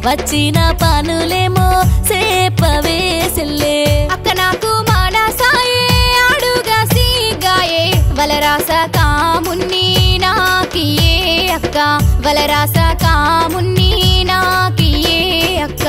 వచ్చిన పనులేమో సేపవే సెల్లే అక్క నాకు మానసాయే అడుగా సీగాయే వలరాస కామున్ని నాకియే అక్క వలరాస కామున్ని నాకియే అక్క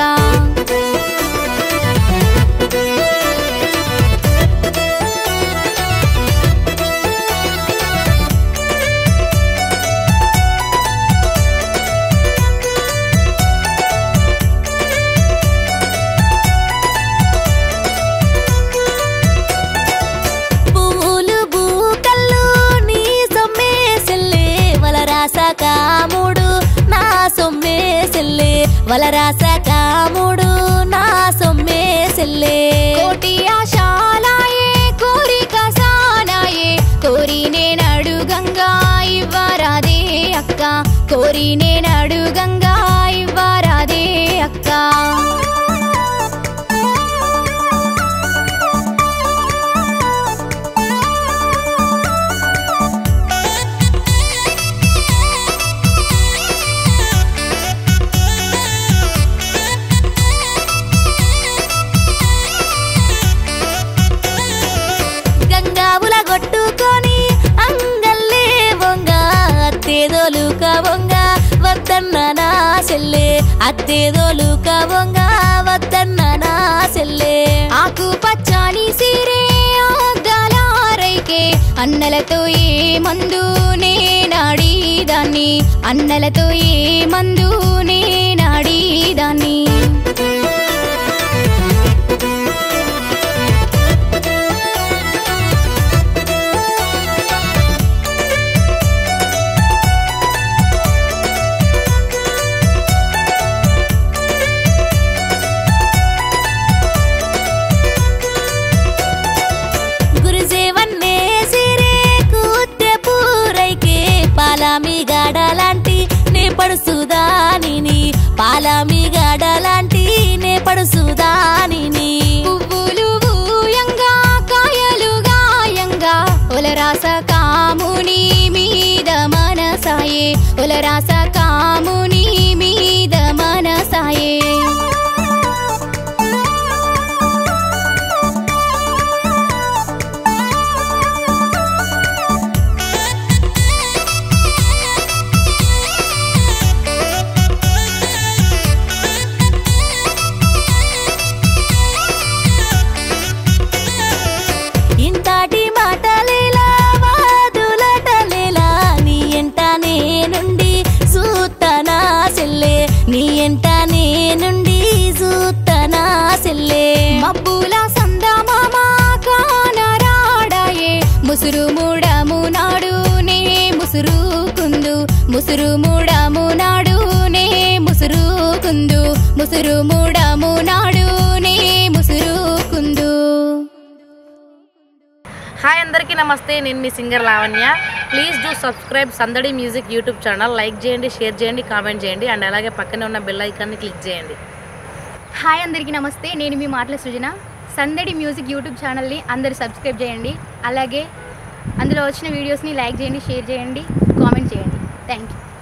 పువ్వులు బూకల్లు నీ సొమ్మే సెల్లే వలరాస కాముడు నా సొమ్మే సెల్లే వలరాస కాముడు నా సొమ్మే సెల్లే కోటి ఆశాలాయే కోరిక సానాయే కోరి నేనడు గంగా ఇవ్వరాదే అక్క కోరి నేనడు గంగా ఇవ్వరాదే అక్క గంగావుల కొట్టుకొని అంగల్లే వంగ అత్తేదోలుక వంగ వద్దన్న నా సెల్లే అత్తేదోలుక వంగ వద్దన్న నా సెల్లే ఆకు పచ్చని సీరే ఆగ్గాలారైకే అన్నలతో ఏ మందు నేనాడిదాన్ని అన్నలతో ఏ మందు నేనాడిదాన్ని గురుజేవన్నే సిరే కూత్తె పూరైకే పాలామి గాడలాంటి నే పడుసుదానిని పాలామి గాడలాంటి నే పడుసుదానిని పువ్వులు ఊయంగా కాయలు గాయంగా ఒలరాస కాముని మీద మనసాయే ఒలరాస కాముని మీద మనసాయే ఇంతాటి మాటలేలా వాదులటలేలా నీ ఎంట నేనుండి సూతనా సెల్లే నీ ఎంట నేనుండి సూతనా సెల్లే మబ్బుల సందమామ కానరాడాయే ముసురు ముడము నాడు నే ముసురుకుందు ముసురు ముడము నాడు నే ముసురుకుందు ముసురు ముడము నాడు నే ముసురుకుందు హాయ్ అందరికీ నమస్తే నేను మీ singer Lavanya please do subscribe Sandadi music YouTube channel like చేయండి షేర్ చేయండి కామెంట్ చేయండి అండ్ అలాగే పక్కనే ఉన్న బెల్ ఐకాన్ని క్లిక్ చేయండి హాయ్ అందరికీ నమస్తే నేను మీ మాటల సృజన సందడి మ్యూజిక్ యూట్యూబ్ ఛానల్ని అందరు సబ్స్క్రైబ్ చేయండి అలాగే అందులో వచ్చిన వీడియోస్ని లైక్ చేయండి షేర్ చేయండి కామెంట్ చేయండి థ్యాంక్ యూ